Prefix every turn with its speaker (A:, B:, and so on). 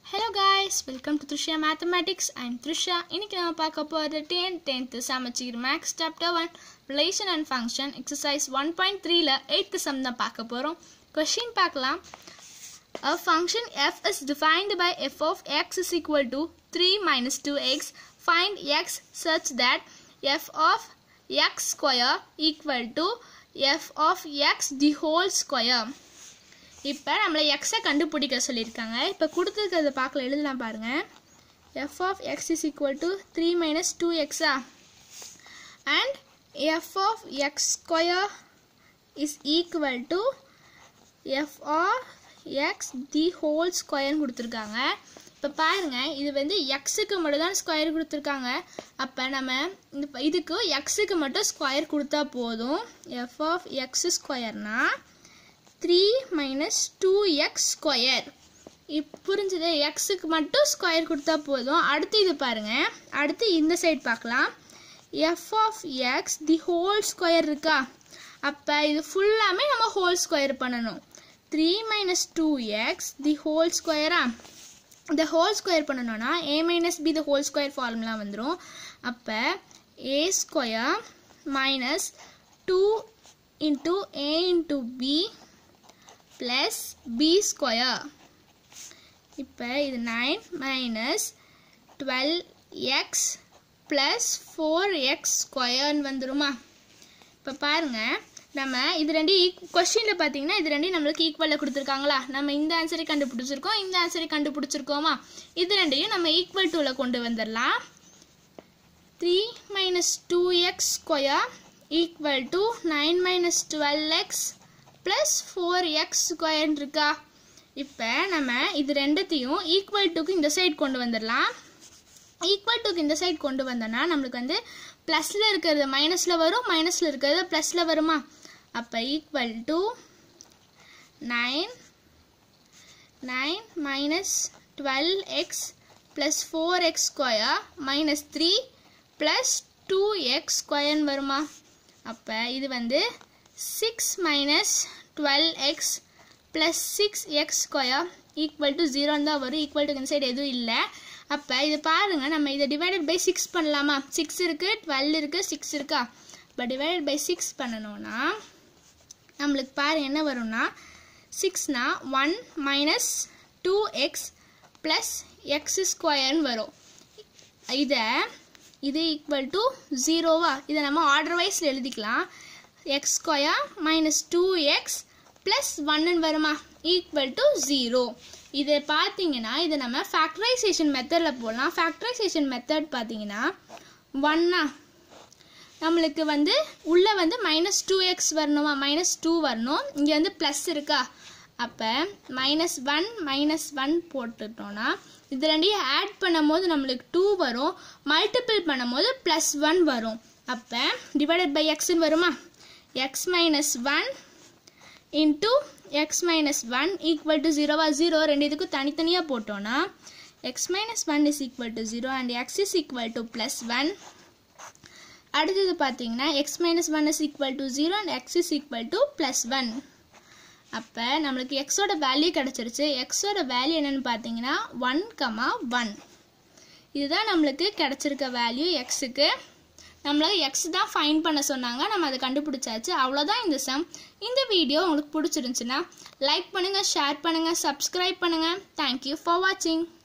A: Hello guys welcome to Trisha mathematics I'm Trisha இன்னைக்கு நம்ம பார்க்க போகிறது ten tenth Samacheer maths chapter one relation and function exercise one point த்ரீல eighth sum தான் பார்க்க போகிறோம் கொஷின் பார்க்கலாம் A function f is defined by f of x is equal to 3 minus 2x. Find x such that f of x square equal to f of x the whole square. இப்போ நம்மளை எக்ஸை கண்டுபிடிக்க சொல்லியிருக்காங்க இப்போ கொடுத்துருக்கிறத பார்க்கல எழுதலாம் பாருங்கள் f of x is equal to three minus two எக்ஸா and f of x square is equal to f of x the whole ஸ்கொயர்னு கொடுத்துருக்காங்க இப்போ பாருங்கள் இது வந்து எக்ஸுக்கு மட்டும் தான் ஸ்கொயர் கொடுத்துருக்காங்க அப்போ நம்ம இந்த ப- இதுக்கு எக்ஸுக்கு மட்டும் ஸ்கொயர் கொடுத்தா போதும் எஃப் ஆஃப் எக்ஸ் ஸ்கொயர்னா three minus two x square இப் புரிஞ்சுது எக்ஸுக்கு மட்டும் ஸ்கொயர் கொடுத்தா போதும் அடுத்து இது பாருங்கள் அடுத்து இந்த சைடு பார்க்கலாம் f of x the whole square இருக்கா அப்போ இது ஃபுல்லாமே நம்ம ஹோல் ஸ்கொயர் பண்ணணும் three minus two x the whole ஸ்கொயரா இந்த ஹோல் ஸ்கொயர் பண்ணணும்னா a minus b the whole square formula வந்துடும் அப்போ a square minus two into a into b plus b square இப்போ இது nine minus twelve x plus four x ஸ்கொயர்னு வந்துருமா இப்போ பாருங்கள் நம்ம இது ரெண்டு கொஷினில் பார்த்தீங்கன்னா இது ரெண்டையும் நம்மளுக்கு ஈக்குவலில் கொடுத்துருக்காங்களா நம்ம இந்த ஆன்சரை கண்டுபிடிச்சிருக்கோம் இந்த ஆன்சரை கண்டுபிடிச்சிருக்கோமா இது ரெண்டையும் நம்ம ஈக்குவல் டூவில் கொண்டு வந்துடலாம் three minus two x square equal to nine minus twelve x plus four x square இருக்கா இப்போ நம்ம இது ரெண்டுத்தையும் ஈக்குவல் டுக்கு இந்த சைடு கொண்டு வந்துடலாம் ஈக்குவல் டுக்கு இந்த சைடு கொண்டு வந்தோன்னா நம்மளுக்கு வந்து ப்ளஸில் இருக்கிறது மைனஸில் வரும் மைனஸில் இருக்கிறது ப்ளஸில் வருமா அப்போ equal to nine nine minus twelve x plus four x square minus three plus two x ஸ்கொயர்னு வருமா அப்போ இது வந்து six minus twelve x plus six x square equal to ஜீரோன்னு தான் வரும் ஈக்குவல் டு இந்த சைடு எதுவும் இல்லை அப்போ இது பாருங்கள் நம்ம இதை டிவைடட் பை சிக்ஸ் பண்ணலாமா சிக்ஸ் இருக்குது டுவெல் இருக்குது சிக்ஸ் இருக்கா இப்போ டிவைடட் பை சிக்ஸ் பண்ணணும்னா நம்மளுக்கு பாரு என்ன வரும்னா சிக்ஸ்னா one minus two x plus x ஸ்கொயர்னு வரும் இதை இது ஈக்குவல் டு ஜீரோவா இதை நம்ம ஆர்டர் வைஸில் எழுதிக்கலாம் x square minus two x plus ஒன்னு வருமா ஈக்குவல் டு ஜீரோ இதை பார்த்தீங்கன்னா இதை நம்ம ஃபேக்டரைசேஷன் மெத்தடில் போடலாம் ஃபேக்டரைசேஷன் மெத்தட் பார்த்தீங்கன்னா ஒன்னா நம்மளுக்கு வந்து உள்ளே வந்து மைனஸ் டூ எக்ஸ் வரணுமா மைனஸ் டூ வரணும் இங்கே வந்து ப்ளஸ் இருக்கா அப்போ மைனஸ் ஒன் மைனஸ் ஒன் போட்டுட்டோன்னா இது ரெண்டையும் ஆட் பண்ணும்போது நம்மளுக்கு டூ வரும் மல்டிபிள் பண்ணும்போது ப்ளஸ் ஒன் வரும் அப்போ டிவைடட் பை எக்ஸ்ன்னு வருமா x minus one into x minus one equal to ஜீரோவா ஜீரோ ரெண்டு இதுக்கும் தனித்தனியாக போட்டோன்னா x minus one is equal to zero and x is equal to plus one அடுத்தது பார்த்தீங்கன்னா x minus one is equal to zero and x is equal to plus one அப்போ நம்மளுக்கு எக்ஸோட வேல்யூ கிடச்சிருச்சு எக்ஸோட வேல்யூ என்னன்னு பார்த்தீங்கன்னா ஒன் கமா ஒன் இதுதான் நம்மளுக்கு கிடச்சிருக்க வேல்யூ எக்ஸுக்கு நம்மள எக்ஸ் தான் ஃபைன் பண்ண சொன்னாங்க நம்ம அதை கண்டுபிடிச்சாச்சு அவ்வளோதான் இந்த சம் இந்த வீடியோ உங்களுக்கு பிடிச்சிருந்துச்சுன்னா லைக் பண்ணுங்கள் ஷேர் பண்ணுங்கள் சப்ஸ்கிரைப் பண்ணுங்கள் தேங்க்யூ ஃபார் வாட்சிங்